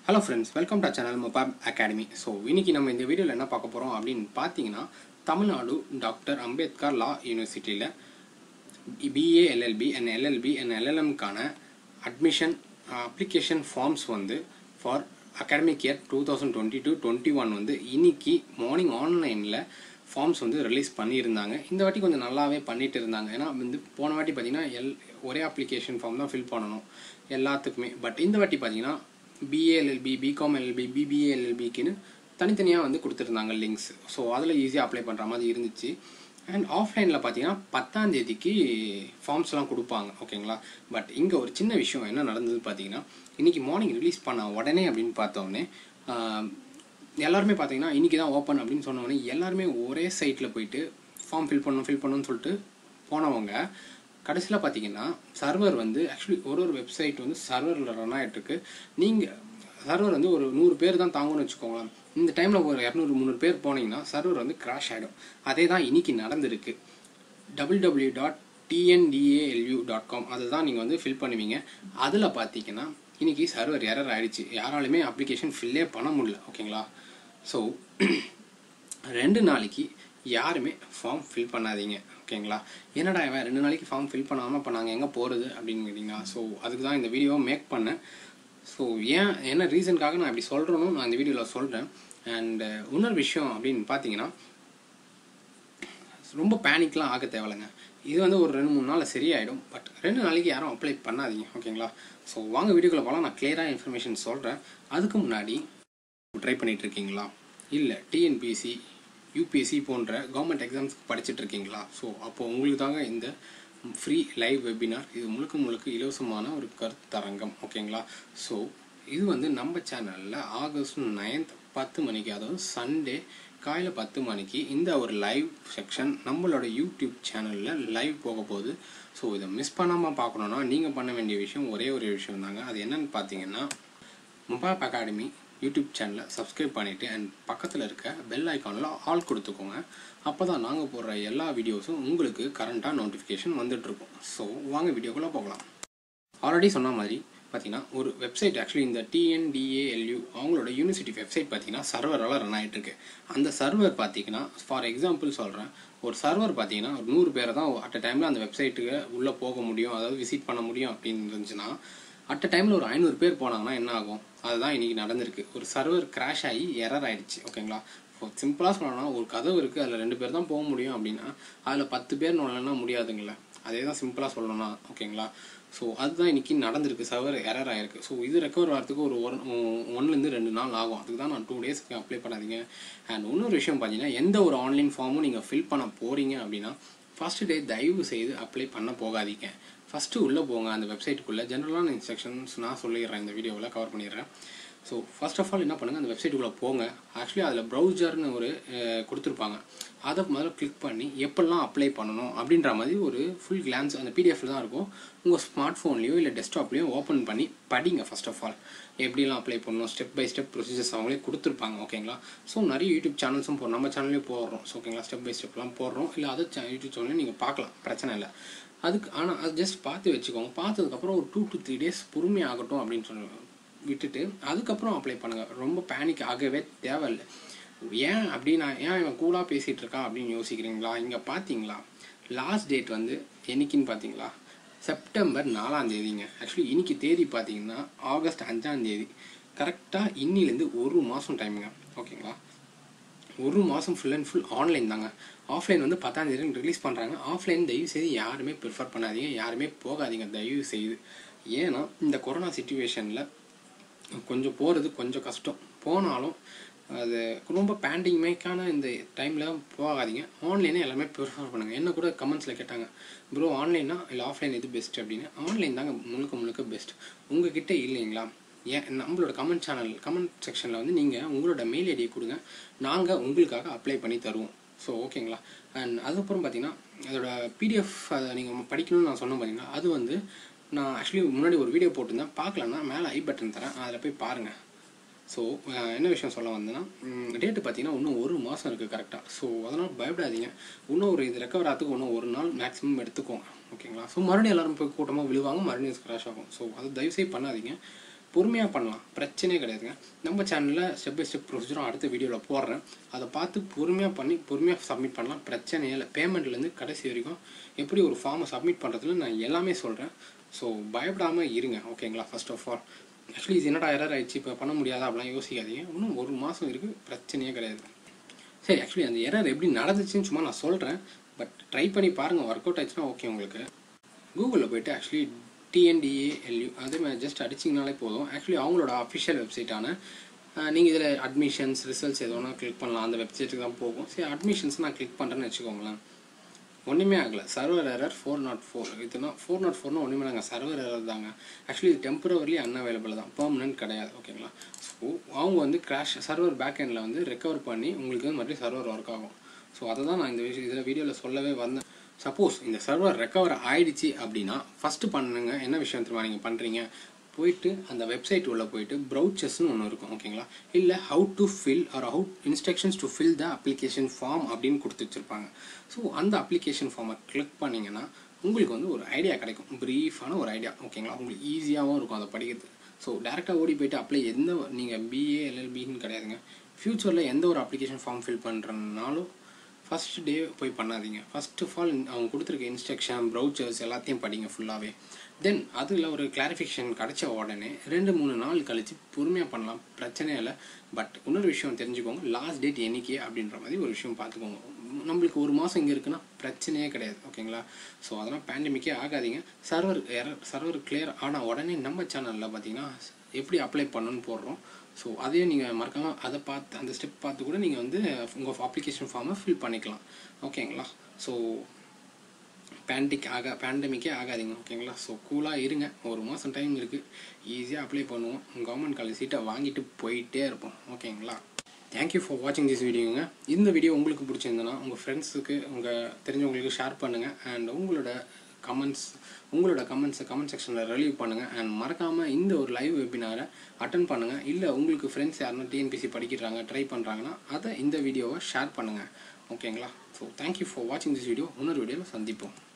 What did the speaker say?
hello friends welcome to channel மொபாப் academy so இன்னைக்கு நம்ம இந்த வீடியோவில் என்ன பார்க்க போகிறோம் அப்படின்னு பார்த்தீங்கன்னா தமிழ்நாடு டாக்டர் அம்பேத்கர் லா யூனிவர்சிட்டியில் BA LLB and LLB and எல்எல்எம்க்கான அட்மிஷன் அப்ளிகேஷன் ஃபார்ம்ஸ் வந்து for academic year two thousand twenty two twenty one வந்து இன்னைக்கு மார்னிங் ஆன்லைனில் ஃபார்ம்ஸ் வந்து ரிலீஸ் பண்ணியிருந்தாங்க இந்த வாட்டி கொஞ்சம் நல்லாவே பண்ணிட்டு இருந்தாங்க ஏன்னா வந்து போன வாட்டி பார்த்தீங்கன்னா எல் ஒரே அப்ளிகேஷன் ஃபார்ம் தான் ஃபில் பண்ணணும் எல்லாத்துக்குமே பட் இந்த வாட்டி பார்த்தீங்கன்னா பிஏஎல்எல்பி பிகாம் எல்எல்பி பிபிஏ எல்எல்பிக்குன்னு தனித்தனியாக வந்து கொடுத்துருந்தாங்க லிங்க்ஸ் ஸோ அதில் ஈஸியாக அப்ளை பண்ணுற மாதிரி இருந்துச்சு அண்ட் ஆஃப்லைனில் பார்த்தீங்கன்னா பத்தாம் தேதிக்கு ஃபார்ம்ஸ்லாம் கொடுப்பாங்க ஓகேங்களா பட் இங்கே ஒரு சின்ன விஷயம் என்ன நடந்தது பார்த்தீங்கன்னா இன்னைக்கு மார்னிங் ரிலீஸ் பண்ண உடனே அப்படின்னு பார்த்தோன்னே ஆஹ், எல்லாருமே பார்த்தீங்கன்னா இன்னைக்கு தான் ஓப்பன் அப்படின்னு சொன்ன உடனே எல்லாருமே ஒரே சைட்டில் போயிட்டு ஃபார்ம் ஃபில் பண்ணணும் ஃபில் பண்ணணும்னு சொல்லிட்டு போனவங்க கடைசியில் பார்த்தீங்கன்னா சர்வர் வந்து ஆக்சுவலி ஒரு ஒரு வெப்சைட் வந்து சர்வரில் ரன் ஆகிட்டு இருக்கு நீங்கள் சர்வர் வந்து ஒரு நூறு பேர் தான் தாங்கும்னு வச்சுக்கோங்களேன் இந்த டைமில் ஒரு இரநூறு முந்நூறு பேர் போனீங்கன்னா சர்வர் வந்து கிராஷ் ஆகிடும் அதே தான் இன்னைக்கு நடந்திருக்கு W W dot TNDALU dot com அதை தான் நீங்கள் வந்து ஃபில் பண்ணுவீங்க அதில் பார்த்தீங்கன்னா இன்னைக்கு சர்வர் எரர் ஆயிடுச்சு யாராலுமே அப்ளிகேஷன் ஃபில்லே பண்ண முடியல ஓகேங்களா ஸோ ரெண்டு நாளைக்கு யாருமே ஃபார்ம் ஃபில் பண்ணாதீங்க ஓகேங்களா என்னடா இவன் ரெண்டு நாளைக்கு ஃபார்ம் ஃபில் பண்ணாமல் இப்போ நாங்கள் எங்கே போகிறது அப்படின்னு கேட்டிங்கன்னா ஸோ அதுக்கு தான் இந்த வீடியோவை மேக் பண்ணேன் ஸோ ஏன் என்ன ரீசனுக்காக நான் இப்படி சொல்கிறேனோ நான் இந்த வீடியோவில் சொல்கிறேன் அண்ட் இன்னொரு விஷயம் அப்படின்னு பார்த்தீங்கன்னா ரொம்ப பேனிக்லாம் ஆக தேவையில்லைங்க இது வந்து ஒரு ரெண்டு மூணு நாளில் சரியாயிடும் பட் ரெண்டு நாளைக்கு யாரும் அப்ளை பண்ணாதீங்க ஓகேங்களா ஸோ வாங்க வீடியோக்குள்ள போகலாம் நான் கிளியராக இன்ஃபர்மேஷன் சொல்கிறேன் அதுக்கு முன்னாடி ட்ரை பண்ணிட்டு இருக்கீங்களா இல்லை டிஎன்பிஎஸ்சி யூபிஎஸ்சி போன்ற கவர்மெண்ட் எக்ஸாம்ஸ்க்கு படிச்சுட்டு இருக்கீங்களா ஸோ அப்போ உங்களுக்கு தாங்க இந்த ஃப்ரீ லைவ் வெபினார் இது முழுக்க முழுக்க இலவசமான ஒரு கருத்தரங்கம் ஓகேங்களா ஸோ இது வந்து நம்ம சேனலில் ஆகஸ்ட் நைன்த் பத்து மணிக்கு அதாவது சண்டே காலைல பத்து மணிக்கு இந்த ஒரு லைவ் செக்ஷன் நம்மளோட யூடியூப் சேனலில் லைவ் போக போகுது ஸோ இதை மிஸ் பண்ணாமல் பார்க்கணுன்னா நீங்கள் பண்ண வேண்டிய விஷயம் ஒரே ஒரு விஷயம் தாங்க அது என்னன்னு பார்த்தீங்கன்னா மொபைல் அகாடமி யூடியூப் சேனலை சப்ஸ்கிரைப் பண்ணிவிட்டு அண்ட் பக்கத்தில் இருக்க பெல் ஐக்கானில் ஆல் கொடுத்துக்கோங்க அப்போ தான் நாங்கள் போடுற எல்லா வீடியோஸும் உங்களுக்கு கரண்ட்டாக நோட்டிஃபிகேஷன் வந்துட்டுருக்கும் ஸோ வாங்க வீடியோக்குள்ளே போகலாம் ஆல்ரெடி சொன்ன மாதிரி பார்த்தீங்கன்னா ஒரு வெப்சைட் ஆக்சுவலி இந்த டிஎன்டிஏஎல்யூ அவங்களோட யூனிவர்சிட்டி வெப்சைட் பார்த்தீங்கன்னா சர்வரால் ரன் ஆகிட்டு இருக்கு அந்த சர்வர் பார்த்தீங்கன்னா ஃபார் எக்ஸாம்பிள் சொல்கிறேன் ஒரு சர்வர் பார்த்தீங்கன்னா ஒரு நூறு பேரை தான் அட் அ டைமில் அந்த வெப்சைட்டுக்கு உள்ளே போக முடியும் அதாவது விசிட் பண்ண முடியும் அப்படின்னு இருந்துச்சுன்னா அட் அ டைமில் ஒரு ஐநூறு பேர் போனாங்கன்னா என்ன ஆகும் அதுதான் இன்னைக்கு நடந்திருக்கு ஒரு சர்வர் கிராஷ் ஆகி எரர் ஆயிடுச்சு ஓகேங்களா சிம்பிளாக சொல்லணும்னா ஒரு கதவு இருக்குது அதில் ரெண்டு பேர் தான் போக முடியும் அப்படின்னா அதில் பத்து பேர் நுழைனா முடியாதுங்களே அதே தான் சிம்பிளாக சொல்லணும்னா ஓகேங்களா ஸோ அதுதான் இன்னைக்கு நடந்திருக்கு சர்வர் எரர் ஆயிருக்கு ஸோ இது ரெக்கவர் வரதுக்கு ஒரு ஒன் ஒன்லேருந்து ரெண்டு நாள் ஆகும் அதுக்கு தான் நான் டூ டேஸ்க்கு அப்ளை பண்ணாதீங்க அண்ட் இன்னொரு விஷயம் பார்த்தீங்கன்னா எந்த ஒரு ஆன்லைன் ஃபார்மும் நீங்கள் ஃபில் பண்ண போகிறீங்க அப்படின்னா ஃபர்ஸ்ட் டே தயவு செய்து அப்ளை பண்ண போகாதீங்க ஃபஸ்ட்டு உள்ளே போங்க அந்த வெப்சைட்டுக்குள்ளே ஜென்ரலான இன்ஸ்ட்ரக்ஷன்ஸ் நான் சொல்லிடுறேன் இந்த வீடியோவில் கவர் பண்ணிடுறேன் ஸோ ஃபர்ஸ்ட் ஆஃப் ஆல் என்ன பண்ணுங்கள் அந்த வெப்சைட்டுக்குள்ளே போங்க ஆக்சுவலி அதில் ப்ரௌசர்னு ஒரு அஹ், கொடுத்துருப்பாங்க அதை முதல்ல கிளிக் பண்ணி எப்படிலாம் அப்ளை பண்ணணும் அப்படின்ற மாதிரி ஒரு ஃபுல் கிளான்ஸ் அந்த பிடிஎஃப்ல தான் இருக்கும் உங்கள் ஸ்மார்ட் ஃபோன்லேயோ இல்லை டெஸ்க்டாப்லேயோ ஓப்பன் பண்ணி படிங்க ஃபர்ஸ்ட் ஆஃப் ஆல் எப்படிலாம் அப்ளை பண்ணணும் ஸ்டெப் பை ஸ்டெப் ப்ரொசீஜர்ஸ் அவங்களே கொடுத்துருப்பாங்க ஓகேங்களா ஸோ நிறைய யூடியூப் சேனல்ஸும் போ நம்ம சேனல்லையும் போடுறோம் ஸோ ஓகேங்களா ஸ்டெப் பை ஸ்டெப்லாம் போடுறோம் இல்லை அதை யூடியூப் சேனலையும் நீங்கள் பார்க்கலாம் பிரச்சனை இல்லை அதுக்கு ஆனால் அது ஜஸ்ட் பார்த்து வச்சுக்கோங்க பார்த்ததுக்கப்புறம் ஒரு டூ டு த்ரீ டேஸ் பொறுமையாகட்டும் அப்படின்னு சொல்லி விட்டுட்டு அதுக்கப்புறம் அப்ளை பண்ணுங்கள் ரொம்ப பேனிக் ஆகவே தேவையில்லை ஏன் அப்படி நான் ஏன் இவன் கூலாக பேசிகிட்டு இருக்கான் அப்படின்னு யோசிக்கிறீங்களா இங்கே பார்த்தீங்களா லாஸ்ட் டேட் வந்து என்னைக்குன்னு பார்த்தீங்களா செப்டம்பர் நாலாம் தேதிங்க ஆக்சுவலி இன்னைக்கு தேதி பார்த்தீங்கன்னா ஆகஸ்ட் அஞ்சாம் தேதி கரெக்டாக இன்னிலேருந்து ஒரு மாதம் டைமுங்க ஓகேங்களா ஒரு மாதம் ஃபுல் அண்ட் ஃபுல் ஆன்லைன் தாங்க ஆஃப்லைன் வந்து பத்தாம் தேதி ரிலீஸ் பண்ணுறாங்க ஆஃப்லைன் தயவு செய்து யாருமே ப்ரிஃபர் பண்ணாதீங்க யாருமே போகாதீங்க தயவு செய்து ஏன்னா இந்த கொரோனா சுச்சுவேஷனில் கொஞ்சம் போகிறது கொஞ்சம் கஷ்டம் போனாலும் அது ரொம்ப பேண்டிங்மேக்கான இந்த டைமில் போகாதீங்க ஆன்லைனே எல்லாமே ப்ரிஃபர் பண்ணுங்கள் என்ன கூட கமெண்ட்ஸில் கேட்டாங்க ப்ரோ ஆன்லைனா இல்லை ஆஃப்லைன் எது பெஸ்ட் அப்படின்னு ஆன்லைன் தாங்க முழுக்க முழுக்க பெஸ்ட் உங்ககிட்ட இல்லைங்களா ஏன் நம்மளோட கமெண்ட் சேனல் கமெண்ட் செக்ஷனில் வந்து நீங்கள் உங்களோட மெயில் ஐடியை கொடுங்க நாங்கள் உங்களுக்காக அப்ளை பண்ணி தருவோம் ஸோ ஓகேங்களா அண்ட் அதுக்கப்புறம் பார்த்தீங்கன்னா அதோட பிடிஎஃப் அதை நீங்கள் படிக்கணும்னு நான் சொன்னேன் பார்த்தீங்கன்னா அது வந்து நான் ஆக்சுவலி முன்னாடி ஒரு வீடியோ போட்டிருந்தேன் பார்க்கலன்னா மேலே ஐ பட்டன் தரேன் அதில் போய் பாருங்கள் ஸோ என்ன விஷயம் சொல்ல வந்தேன்னா டேட்டு பார்த்தீங்கன்னா இன்னும் ஒரு மாதம் இருக்குது கரெக்டாக ஸோ அதனால் பயப்படாதீங்க இன்னும் ஒரு இது ரெக்கவர் ஆகிறதுக்கு இன்னும் ஒரு நாள் மேக்ஸிமம் எடுத்துக்கோங்க ஓகேங்களா ஸோ மறுபடியும் எல்லாரும் போய் கூட்டமாக விழுவாங்க மறுபடியும் ஸ்க்ராஷ் ஆகும் ஸோ அது தயவுசெய்து பண்ணாதீங்க பொறுமையாக பண்ணலாம் பிரச்சனையே கிடையாதுங்க நம்ம சேனலில் ஸ்டெப் பை ஸ்டெப் ப்ரொசீஜரும் அடுத்த வீடியோவில் போடுறேன் அதை பார்த்து பொறுமையாக பண்ணி பொறுமையாக சப்மிட் பண்ணலாம் பிரச்சனையே இல்லை பேமெண்ட்லேருந்து கடைசி வரைக்கும் எப்படி ஒரு ஃபார்மை சப்மிட் பண்ணுறதுல நான் எல்லாமே சொல்கிறேன் ஸோ பயப்படாமல் இருங்க ஓகேங்களா ஃபர்ஸ்ட் ஆஃப் ஆல் ஆக்சுவலி இது என்னடா எரர் ஆயிடுச்சு இப்போ பண்ண முடியாதா அப்படிலாம் யோசிக்காதீங்க இன்னும் ஒரு மாதம் இருக்குது பிரச்சனையே கிடையாது சரி ஆக்சுவலி அந்த எரர் எப்படி நடந்துச்சுன்னு சும்மா நான் சொல்கிறேன் பட் ட்ரை பண்ணி பாருங்கள் ஒர்க் அவுட் ஆச்சுன்னா ஓகே உங்களுக்கு கூகுளில் போயிட்டு ஆக்சுவலி டிஎன்டிஏஎல்யூ அதே மாதிரி ஜஸ்ட் அடிச்சிங்கனாலே போதும் ஆக்சுவலி அவங்களோட அஃபிஷியல் வெப்சைட்டான நீங்கள் இதில் அட்மிஷன்ஸ் ரிசல்ட்ஸ் எது வேணால் கிளிக் பண்ணலாம் அந்த வெப்சைட்டுக்கு தான் போகும் சரி அட்மிஷன்ஸ் நான் கிளிக் பண்ணுறேன்னு வச்சுக்கோங்களேன் ஒன்றுமே ஆகலை server error four not four இதுனா ஃபோர் நாட் ஃபோர்னா ஒன்றுமே நாங்கள் சர்வர் எரர் தாங்க ஆக்சுவலி இது டெம்பரவரி அன்அவைலபிள் தான் பர்மனெண்ட் கிடையாது ஓகேங்களா ஸோ அவங்க வந்து கிராஷ் சர்வர் பேக் எண்டில் வந்து ரெக்கவர் பண்ணி உங்களுக்கு வந்து மறுபடியும் சர்வர் ஒர்க் ஆகும் ஸோ அதை தான் நான் இந்த விஷயம் இதில் வீடியோவில் சொல்லவே வந்தேன் சப்போஸ் இந்த சர்வர் ரெக்கவர் ஆயிடுச்சு அப்படின்னா ஃபஸ்ட்டு பண்ணுங்க என்ன விஷயம் தெரியுமா நீங்கள் பண்ணுறீங்க போயிட்டு அந்த வெப்சைட் உள்ள போயிட்டு ப்ரௌச்சர்ஸ்னு ஒன்று இருக்கும் ஓகேங்களா இல்லை how to fill or how instructions to fill the application form அப்படின்னு கொடுத்து வச்சுருப்பாங்க ஸோ அந்த அப்ளிகேஷன் ஃபார்மை கிளிக் பண்ணிங்கன்னா உங்களுக்கு வந்து ஒரு ஐடியா கிடைக்கும் ப்ரீஃபான ஒரு ஐடியா ஓகேங்களா உங்களுக்கு ஈஸியாகவும் இருக்கும் அதை படிக்கிறது ஸோ டேரெக்டாக ஓடி போயிட்டு அப்ளை எந்த நீங்கள் பிஏ எல்எல்பின்னு கிடையாதுங்க ஃப்யூச்சரில் எந்த ஒரு அப்ளிகேஷன் ஃபார்ம் ஃபில் பண்ணுறனாலும் ஃபஸ்ட் டே போய் பண்ணாதீங்க ஃபர்ஸ்ட் ஆஃப் ஆல் அவங்க கொடுத்துருக்க இன்ஸ்ட்ரக்ஷன் ப்ரௌச்சர்ஸ் எல்லாத்தையும் படிங்க ஃபுல்லாகவே தென் அதில் ஒரு கிளாரிஃபிகேஷன் கிடைச்ச உடனே ரெண்டு மூணு நாள் கழித்து பொறுமையாக பண்ணலாம் பிரச்சனையே இல்லை பட் இன்னொரு விஷயம் தெரிஞ்சுக்கோங்க லாஸ்ட் டேட் என்னைக்கு அப்படின்ற மாதிரி ஒரு விஷயம் பார்த்துக்கோங்க நம்மளுக்கு ஒரு மாதம் இங்கே இருக்குன்னா பிரச்சனையே கிடையாது ஓகேங்களா ஸோ அதெல்லாம் பேண்டமிக்கே ஆகாதீங்க சர்வர் எரர் சர்வர் கிளியர் ஆனால் உடனே நம்ம சேனலில் பார்த்தீங்கன்னா எப்படி அப்ளை பண்ணணும்னு போடுறோம் ஸோ அதையும் நீங்கள் மறக்காமல் அதை பார்த்து அந்த ஸ்டெப் பார்த்து கூட நீங்கள் வந்து உங்கள் அப்ளிகேஷன் ஃபார்மை ஃபில் பண்ணிக்கலாம் ஓகேங்களா ஸோ பேண்டிக் ஆக பேண்டமிக்கே ஆகாதீங்க ஓகேங்களா ஸோ கூலாக இருங்க ஒரு மாதம் டைம் இருக்குது ஈஸியாக அப்ளை பண்ணுவோம் கவர்மெண்ட் காலேஜ் சீட்டை வாங்கிட்டு போயிட்டே இருப்போம் ஓகேங்களா தேங்க்யூ ஃபார் வாட்சிங் திஸ் வீடியோங்க இந்த வீடியோ உங்களுக்கு பிடிச்சிருந்தனா உங்கள் ஃப்ரெண்ட்ஸுக்கு உங்கள் தெரிஞ்சவங்களுக்கு ஷேர் பண்ணுங்கள் அண்ட் உங்களோட கமெண்ட்ஸ் உங்களோட கமெண்ட்ஸை கமெண்ட் செக்ஷனில் ரிலீவ் பண்ணுங்கள் அண்ட் மறக்காமல் இந்த ஒரு லைவ் வெபினாரை அட்டன் பண்ணுங்கள் இல்லை உங்களுக்கு ஃப்ரெண்ட்ஸ் யாருன்னா டிஎன்பிசி படிக்கிறாங்க ட்ரை பண்ணுறாங்கன்னா அதை இந்த வீடியோவை ஷேர் பண்ணுங்கள் ஓகேங்களா ஸோ தேங்க்யூ ஃபார் வாட்சிங் திஸ் வீடியோ இன்னொரு வீடியோவில் சந்திப்போம்